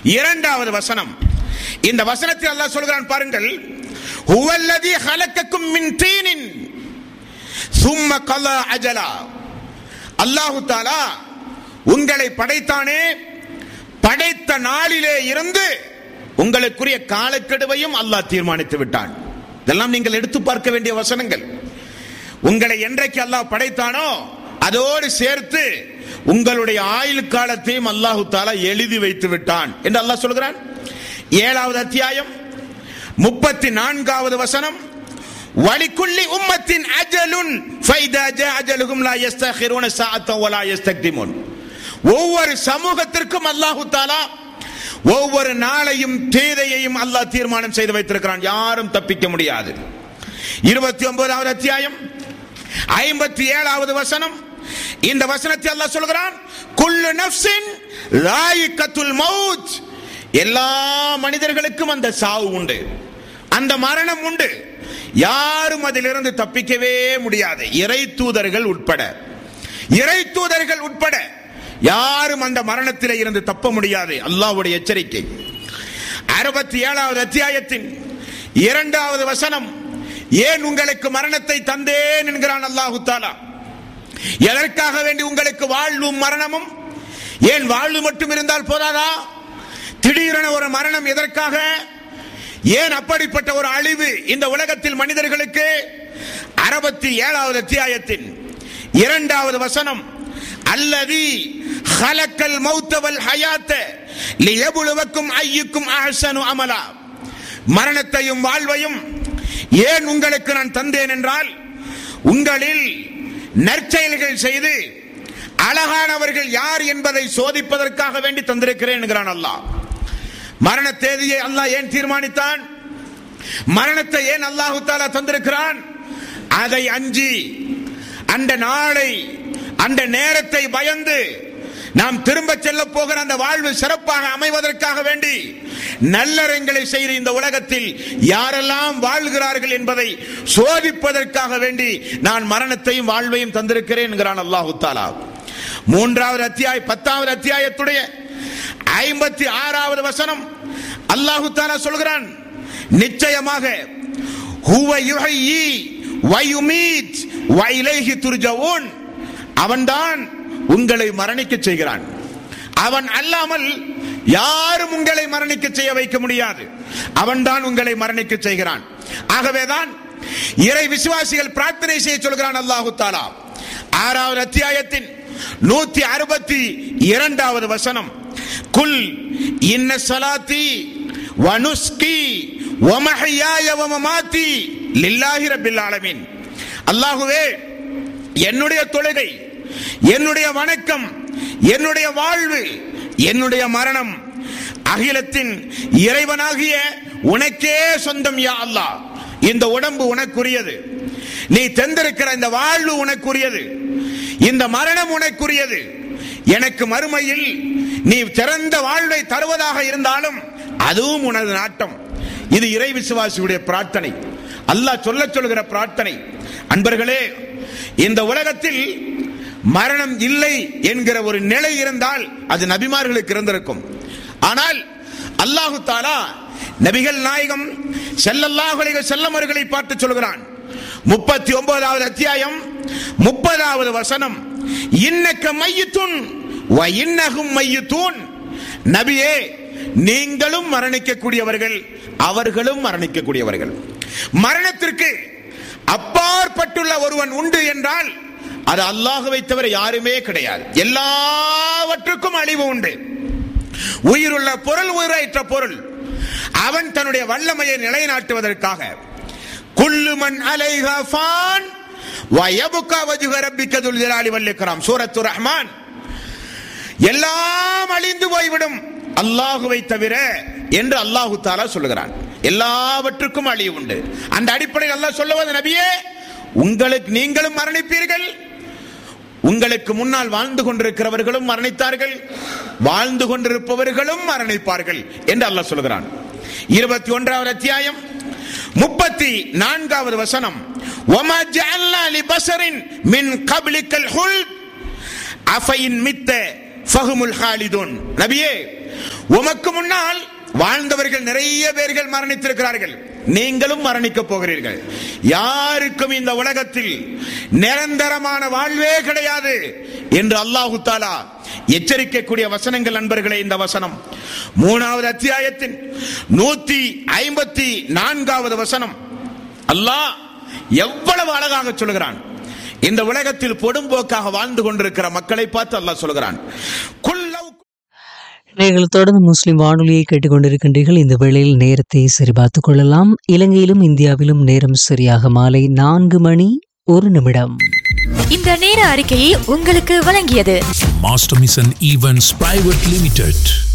இரண்டாவது வசனம் இந்த வசனத்தில் அல்லாஹ் சொல்கிறான் பாருங்கள் ஹுவல்லதி ஹலக்கக்கும் மின் தீனின் சும்ம கலா அஜலா அல்லாஹு தாலா உங்களை படைத்தானே படைத்த நாளிலே இருந்து உங்களுக்குரிய காலக்கெடுவையும் அல்லாஹ் தீர்மானித்து விட்டான் இதெல்லாம் நீங்கள் எடுத்து பார்க்க வேண்டிய வசனங்கள் உங்களை என்றைக்கு அல்லாஹ் படைத்தானோ அதோடு சேர்த்து உங்களுடைய ஆயுள் காலத்தையும் அல்லாஹு தாலா எழுதி வைத்து விட்டான் என்று அல்லாஹ் சொல்கிறான் ஏழாவது அத்தியாயம் முப்பத்தி நான்காவது வசனம் வலிக்குள்ளி உம்மத்தின் அஜலுன் ஃபைதா ஜா அஜலுகும் லா யஸ்தகிருன சாஅத்தன் வலா யஸ்தக்திமுன் ஒவ்வொரு சமூகத்திற்கும் அல்லாஹு தாலா ஒவ்வொரு நாளையும் தேதையையும் அல்லாஹ் தீர்மானம் செய்து வைத்திருக்கிறான் யாரும் தப்பிக்க முடியாது இருபத்தி ஒன்பதாவது அத்தியாயம் ஐம்பத்தி ஏழாவது வசனம் இந்த வசனத்தை அல்லாஹ் சொல்கிறான் குல்லு நஃப்ஸின் ராயிக்கத்துல் மௌத் எல்லா மனிதர்களுக்கும் அந்த சாவு உண்டு அந்த மரணம் உண்டு யாரும் அதிலிருந்து தப்பிக்கவே முடியாது இறை தூதர்கள் உட்பட இறை தூதர்கள் உட்பட யாரும் அந்த மரணத்திலே இருந்து தப்ப முடியாது அல்லாஹ்வுடைய எச்சரிக்கை அறுபத்தி ஏழாவது அத்தியாயத்தின் இரண்டாவது வசனம் ஏன் உங்களுக்கு மரணத்தை தந்தேன் என்கிறான் அல்லாஹு தாலா எதற்காக வேண்டி உங்களுக்கு வாழ்வும் மரணமும் ஏன் வாழ்வு மட்டும் இருந்தால் போதாதா திடீரென ஒரு மரணம் எதற்காக ஏன் அப்படிப்பட்ட ஒரு அழிவு இந்த உலகத்தில் மனிதர்களுக்கு அறுபத்தி ஏழாவது அத்தியாயத்தின் இரண்டாவது வசனம் அல்லதி ஹலக்கல் மௌத்தவல் ஹயாத்த லியபுலுவக்கும் ஐயுக்கும் அஹ்சனு அமலா மரணத்தையும் வாழ்வையும் ஏன் உங்களுக்கு நான் தந்தேன் என்றால் உங்களில் நற்செயல்கள் செய்து அழகானவர்கள் யார் என்பதை சோதிப்பதற்காக வேண்டி தந்திருக்கிறேன் என்கிறான் அல்லாஹ் மரண தேதியை அல்லாஹ் ஏன் தீர்மானித்தான் மரணத்தை ஏன் அல்லாஹு தாலா தந்திருக்கிறான் அதை அஞ்சி அந்த நாளை அந்த நேரத்தை பயந்து நாம் திரும்ப செல்ல போகிற அந்த வாழ்வு சிறப்பாக அமைவதற்காக வேண்டி நல்லறங்களை செய்து இந்த உலகத்தில் யாரெல்லாம் வாழ்கிறார்கள் என்பதை சோதிப்பதற்காக வேண்டி நான் மரணத்தையும் வாழ்வையும் தந்திருக்கிறேன் என்கிறான் அல்லாஹு தாலா மூன்றாவது அத்தியாய பத்தாவது அத்தியாயத்துடைய ஐம்பத்தி ஆறாவது வசனம் அல்லாஹு தாலா சொல்கிறான் நிச்சயமாக ஹுவ யுஹய்யி வயுமீத் வைலைஹி துர்ஜவுன் அவன்தான் உங்களை மரணிக்க செய்கிறான் அவன் அல்லாமல் யாரும் உங்களை மரணிக்க செய்ய வைக்க முடியாது அவன்தான் உங்களை மரணிக்க செய்கிறான் ஆகவேதான் இறை விசுவாசிகள் பிரார்த்தனை செய்ய சொல்கிறான் அல்லாஹு தாலா ஆறாவது அத்தியாயத்தின் நூத்தி அறுபத்தி இரண்டாவது வசனம் குல் இன்ன சலாத்தி வனுஸ்கி வமஹியாய வமமாத்தி லில்லாஹி ரப்பில் ஆலமீன் அல்லாஹுவே என்னுடைய தொழுகை என்னுடைய வணக்கம் என்னுடைய வாழ்வு என்னுடைய மரணம் அகிலத்தின் இறைவனாகிய உனக்கே சொந்தம் யா அல்லாஹ் இந்த உடம்பு உனக்குரியது நீ தந்திருக்கிற இந்த வாழ்வு உனக்குரியது இந்த மரணம் உனக்குரியது எனக்கு மறுமையில் நீ சிறந்த வாழ்வை தருவதாக இருந்தாலும் அதுவும் உனது நாட்டம் இது இறை விசுவாசியுடைய பிரார்த்தனை அல்லாஹ் சொல்ல சொல்கிற பிரார்த்தனை அன்பர்களே இந்த உலகத்தில் மரணம் இல்லை என்கிற ஒரு நிலை இருந்தால் அது நபிமார்களுக்கு இருந்திருக்கும் ஆனால் அல்லாஹு தாலா நபிகள் நாயகம் செல்லல்லாஹுடைய செல்லமர்களை பார்த்து சொல்கிறான் முப்பத்தி ஒன்பதாவது அத்தியாயம் முப்பதாவது வசனம் இன்னக்க மையத்துன் வ இன்னகும் மையத்தூன் நபியே நீங்களும் மரணிக்கக்கூடியவர்கள் அவர்களும் மரணிக்கக்கூடியவர்கள் மரணத்திற்கு அப்பாற்பட்டுள்ள ஒருவன் உண்டு என்றால் அது அல்லாஹுவை தவிர யாருமே கிடையாது எல்லாவற்றுக்கும் அழிவு உண்டு உயிருள்ள பொருள் உயிரற்ற பொருள் அவன் தன்னுடைய வல்லமையை நிலைநாட்டுவதற்காக குல்லுமன் அலைஹா ஃபான் வயபுகா வஜுக ரப்பிக்கதுல் ஜலாலி வல்லிக்ராம் சூரத்து ரஹ்மான் எல்லாம் அழிந்து போய்விடும் அல்லாஹுவை தவிர என்று அல்லாஹு தாலா சொல்லுகிறான் எல்லாவற்றுக்கும் அழிவு உண்டு அந்த அடிப்படையில் அல்லாஹ் சொல்லுவது நபியே உங்களுக்கு நீங்களும் மரணிப்பீர்கள் உங்களுக்கு முன்னால் வாழ்ந்து கொண்டிருக்கிறவர்களும் மரணித்தார்கள் வாழ்ந்து கொண்டிருப்பவர்களும் மரணிப்பார்கள் என்று அல்லாஹ் சொல்கிறான் இருபத்தி ஒன்றாவது அத்தியாயம் முப்பத்தி நான்காவது வசனம் ஒமா ஜஅல்னா லிபஸரின் மின் கப்லிக்கல் ஹுல்த் அஃபைன் மித்த ஃபஹுமுல் ஹாலிதுன் நபியே உமக்கு முன்னால் வாழ்ந்தவர்கள் நிறைய பேர்கள் மரணித்திருக்கிறார்கள் நீங்களும் மரணிக்க போகிறீர்கள் யாருக்கும் இந்த உலகத்தில் நிரந்தரமான வாழ்வே கிடையாது என்று அல்லாஹு தாலா எச்சரிக்கக்கூடிய வசனங்கள் நண்பர்களே இந்த வசனம் மூணாவது அத்தியாயத்தின் நூத்தி ஐம்பத்தி நான்காவது வசனம் அல்லாஹ் எவ்வளவு அழகாக சொல்கிறான் இந்த உலகத்தில் பொடும்போக்காக வாழ்ந்து கொண்டிருக்கிற மக்களை பார்த்து அல்லாஹ் சொல்கிறான் குல்லவ் நீங்கள் தொடர்ந்து முஸ்லிம் வானொலியை கேட்டுக்கொண்டிருக்கின்றீர்கள் இந்த வேளையில் நேரத்தை சரிபார்த்துக் கொள்ளலாம் இலங்கையிலும் இந்தியாவிலும் நேரம் சரியாக மாலை நான்கு மணி ஒரு நிமிடம் இந்த நேர அறிக்கையை உங்களுக்கு வழங்கியது Master Mission Events Private Limited.